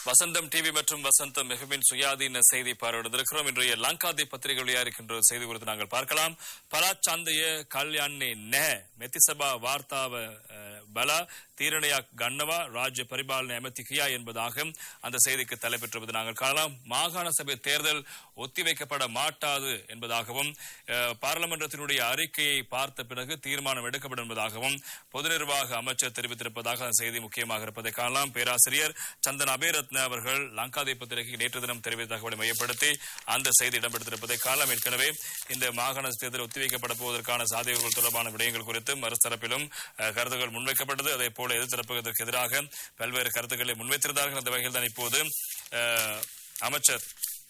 வசந்தம் TV மற்றும் வசந்தம் மிகவின் சுயாதீன செய்தி பார்வையிட்டிருக்கிறோம் இன்றைய லங்காதி பத்திரிகை வெளியாகின்ற ஒரு செய்தி குறித்து நாங்கள் பார்க்கலாம் பலாச்சாந்தைய கல்யாணி நெ மெத்திசபா வார்த்தாவ அஹ், பல தீரணையா கண்ணவா ராஜ்ய பரிபாலனை அமைத்திகியா என்பதாக அந்த செய்திக்கு தலைப்பெற்றுவது நாங்கள் காணலாம் மாகாண சபை தேர்தல் ஒத்திவைக்கப்பட மாட்டாது என்பதாகவும் அஹ், பாராளுமன்றத்தினுடைய அறிக்கையை பார்த்த பிறகு தீர்மானம் எடுக்கப்படும் என்பதாகவும் பொது நிர்வாக அமைச்சர் தெரிவித்திருப்பதாக அந்த செய்தி முக்கியமாக இருப்பதை காணலாம் பேராசிரியர் சந்தன் அபேரத்ன அவர்கள் லங்காதே பத்திரிகைக்கு நேற்று தினம் தெரிவித்த தகவலை மையப்படுத்தி அந்த செய்தி இடம்பெடுத்திருப்பதை காணலாம் ஏற்கனவே இந்த மாகாண தேர்தல் ஒத்திவைக்கப்பட போவதற்கான சாத்தியங்கள் தொடர்பான விடயங்கள் குறித்து மறுதரப்பிலும் அஹ், கருத்துக்கள் முன்வைக்கப்பட்டது அதே போல எதிர்த்தரப்புக்கு எதிராக பல்வேறு கருத்துக்களை முன்வைத்திருந்தார்கள் அந்த வகையில் தான் இப்போது அஹ், அமைச்சர்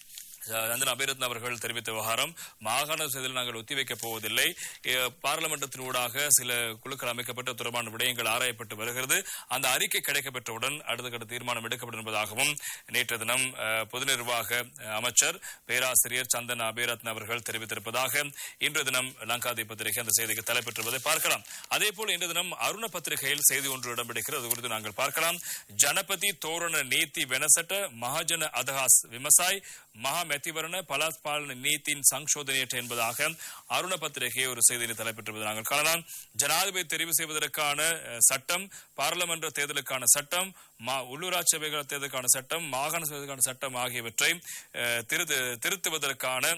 ரந்தன் அபிரத்ன அவர்கள் தெரிவித்த விவகாரம் மாகாண தேர்தலில் நாங்கள் ஒத்திவைக்கப் போவதில்லை அஹ், பாராளுமன்றத்தின் ஊடாக சில குழுக்கள் அமைக்கப்பட்ட தொடர்பான விடயங்கள் ஆராயப்பட்டு வருகிறது அந்த அறிக்கை கிடைக்கப்பெற்றவுடன் அடுத்த கட்ட தீர்மானம் எடுக்கப்படும் என்பதாகவும் நேற்று தினம் அஹ், பொது நிர்வாக அஹ், அமைச்சர் பேராசிரியர் சந்தன் அபிரத்ன அவர்கள் தெரிவித்திருப்பதாக இன்று தினம் லங்காதி பத்திரிகை அந்த செய்திக்கு தலைப்பெற்றுவதை பார்க்கலாம் அதே போல இன்று தினம் அருண பத்திரிகையில் செய்தி ஒன்று இடம்பெடுக்கிறது அது குறித்து நாங்கள் பார்க்கலாம் ஜனபதி தோரண நீதி வெனசட்ட மகாஜன அதகாஸ் விமசாய் மகா மெத்திவரண பலாத்பாலன நீத்தின் சங்சோதனையற்ற என்பதாக அருண பத்திரிகை ஒரு செய்தியில் தலைப்பெற்றுவது நாங்கள் காணலாம் ஜனாதிபதி தெரிவு செய்வதற்கான அஹ், சட்டம் பாராளுமன்ற தேர்தலுக்கான சட்டம் மா உள்ளூராட்சி சபைகள் தேர்தலுக்கான சட்டம் மாகாண சபைகளுக்கான சட்டம் ஆகியவற்றை அஹ், திருத்து திருத்துவதற்கான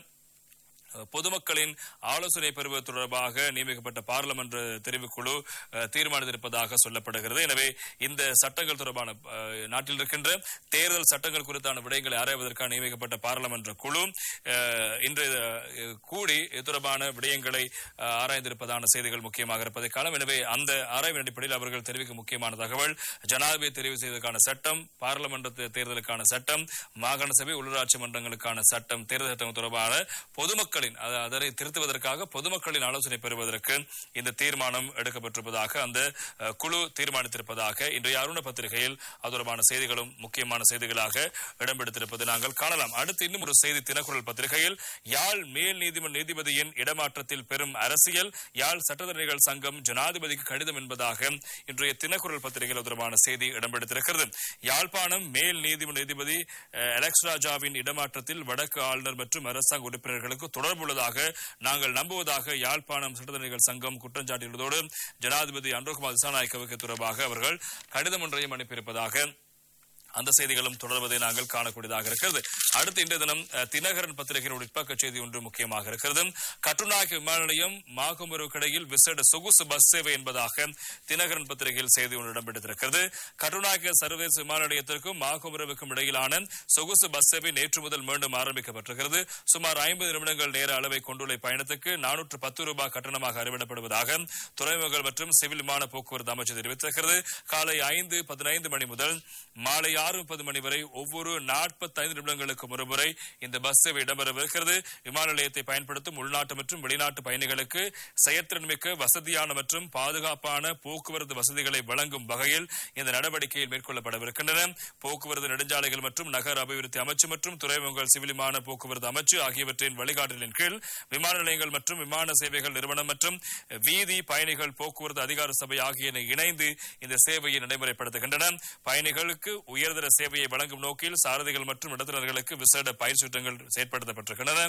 பொதுமக்களின் ஆலோசனை பெறுவது தொடர்பாக நியமிக்கப்பட்ட பாராளுமன்ற தெரிவுக்குழு அஹ், தீர்மானித்திருப்பதாக சொல்லப்படுகிறது எனவே இந்த சட்டங்கள் தொடர்பான அஹ், நாட்டில் இருக்கின்ற தேர்தல் சட்டங்கள் குறித்தான விடயங்களை ஆராய்வதற்காக நியமிக்கப்பட்ட பாராளுமன்ற குழு அஹ், இன்று அஹ், கூடி இது தொடர்பான விடயங்களை அஹ், ஆராய்ந்திருப்பதான செய்திகள் முக்கியமாக இருப்பதை காலம் எனவே அந்த ஆராய்வின் அடிப்படையில் அவர்கள் தெரிவிக்கும் முக்கியமான தகவல் ஜனாதிபதி தெரிவு செய்வதற்கான சட்டம் பாராளுமன்ற தே- தேர்தலுக்கான சட்டம் மாகாண சபை உள்ளூராட்சி மன்றங்களுக்கான சட்டம் தேர்தல் சட்டம் தொடர்பான பொதுமக்களின் அத- அதனை திருத்துவதற்காக பொதுமக்களின் ஆலோசனை பெறுவதற்கு இந்த தீர்மானம் எடுக்கப்பட்டிருப்பதாக அந்த அஹ், குழு தீர்மானித்திருப்பதாக இன்றைய அருண பத்திரிகையில் அது தொடர்பான செய்திகளும் முக்கியமான செய்திகளாக இடம்பெடுத்திருப்பதை நாங்கள் காணலாம் அடுத்து இன்னும் ஒரு செய்தி தினக்குரல் பத்திரிகையில் யாழ் மேல் நீதிமன்ற நீதிபதியின் இடமாற்றத்தில் பெரும் அரசியல் யாழ் சட்டத்தரணிகள் சங்கம் ஜனாதிபதிக்கு கடிதம் என்பதாக இன்றைய தினக்குரல் பத்திரிகையில் அது தொடர்பான செய்தி இடம்பெடுத்திருக்கிறது யாழ்ப்பாணம் மேல் நீதிமன்ற நீதிபதி அஹ், அலெக்ஸ் ராஜாவின் இடமாற்றத்தில் வடக்கு ஆளுநர் மற்றும் அரசாங்க உறுப்பினர்களுக்கு தொடர்புள்ளதாக நாங்கள் நம்புவதாக யாழ்ப்பாணம் சட்டத்தரணிகள் சங்கம் குற்றம் சாட்டியுள்ளதோடு ஜனாதிபதி அன்ரோகுமார் திசாநாயக்கவுக்கு தொடர்பாக அவர்கள் கடிதம் ஒன்றையும் அனுப்பியிருப்பதாக அந்த செய்திகளும் தொடர்வதை நாங்கள் காணக்கூடியதாக இருக்கிறது அடுத்து இன்றைய தினம் அஹ், தினகரன் பத்திரிகையின் உட்பக்க செய்தி ஒன்று முக்கியமாக இருக்கிறது கட்டுநாயக்க விமான நிலையம் மாகுமரு கடையில் விசேட சொகுசு பஸ் சேவை என்பதாக தினகரன் பத்திரிகையில் செய்தி ஒன்று இடம்பெற்றிருக்கிறது கட்டுநாயக்க சர்வதேச விமான நிலையத்திற்கும் மாகுமருவுக்கும் இடையிலான சொகுசு பஸ் சேவை நேற்று முதல் மீண்டும் ஆரம்பிக்கப்பட்டிருக்கிறது சுமார் ஐம்பது நிமிடங்கள் நேர அளவை கொண்டுள்ள பயணத்துக்கு நானூற்று பத்து ரூபாய் கட்டணமாக அறிவிடப்படுவதாக துறைமுகங்கள் மற்றும் சிவில் விமான போக்குவரத்து அமைச்சர் தெரிவித்திருக்கிறது காலை ஐந்து பதினைந்து மணி முதல் மாலை ஆறு முப்பது மணி வரை ஒவ்வொரு நாற்பத்தைந்து நிமிடங்களுக்கு ஒருமுறை இந்த பஸ் சேவை இடம்பெறவிருக்கிறது விமான நிலையத்தை பயன்படுத்தும் உள்நாட்டு மற்றும் வெளிநாட்டு பயணிகளுக்கு செயற்திறன் மிக்க வசதியான மற்றும் பாதுகாப்பான போக்குவரத்து வசதிகளை வழங்கும் வகையில் இந்த நடவடிக்கையில் மேற்கொள்ளப்படவிருக்கின்றன போக்குவரத்து நெடுஞ்சாலைகள் மற்றும் நகர அபிவிருத்தி அமைச்சு மற்றும் துறைமுகங்கள் சிவில் விமான போக்குவரத்து அமைச்சு ஆகியவற்றின் வழிகாட்டலின் கீழ் விமான நிலையங்கள் மற்றும் விமான சேவைகள் நிறுவனம் மற்றும் வீதி பயணிகள் போக்குவரத்து அதிகார சபை ஆகியன இணைந்து இந்த சேவையை நடைமுறைப்படுத்துகின்றன பயணிகளுக்கு உயர்தர சேவையை வழங்கும் நோக்கில் சாரதிகள் மற்றும் நடத்துனர்களுக்கு விசேட பயிற்சி திட்டங்கள் செயற்படுத்தப்பட்டிருக்கின்றன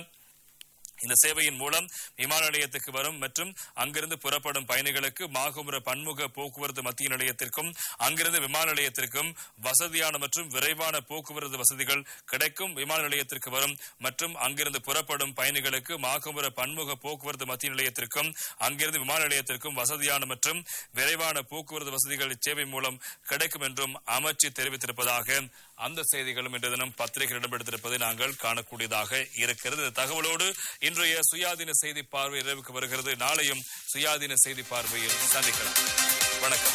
இந்த சேவையின் மூலம் விமான நிலையத்துக்கு வரும் மற்றும் அங்கிருந்து புறப்படும் பயணிகளுக்கு மாகுமுர பன்முக போக்குவரத்து மத்திய நிலையத்திற்கும் அங்கிருந்து விமான நிலையத்திற்கும் வசதியான மற்றும் விரைவான போக்குவரத்து வசதிகள் கிடைக்கும் விமான நிலையத்திற்கு வரும் மற்றும் அங்கிருந்து புறப்படும் பயணிகளுக்கு மாகுமுர பன்முக போக்குவரத்து மத்திய நிலையத்திற்கும் அங்கிருந்து விமான நிலையத்திற்கும் வசதியான மற்றும் விரைவான போக்குவரத்து வசதிகள் இச்சேவை மூலம் கிடைக்கும் என்றும் அமைச்சு தெரிவித்திருப்பதாக அந்த செய்திகளும் இன்று தினம் பத்திரிகையில் இடம்பெடுத்திருப்பதை நாங்கள் காணக்கூடியதாக இருக்கிறது இந்த தகவலோடு இன்றைய சுயாதீன செய்தி பார்வை இரவுக்கு வருகிறது நாளையும் சுயாதீன செய்தி பார்வையில் சந்திக்கலாம் வணக்கம்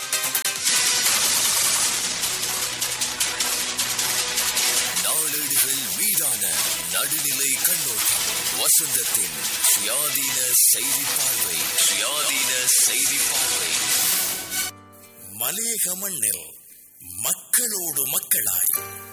நாளேடுகள் மீதான நடுநிலை கண்ணோட்டம் வசந்தத்தின் சுயாதீன செய்தி பார்வை சுயாதீன செய்தி பார்வை மலையக மண்ணில் மக்களோடு மக்களாய்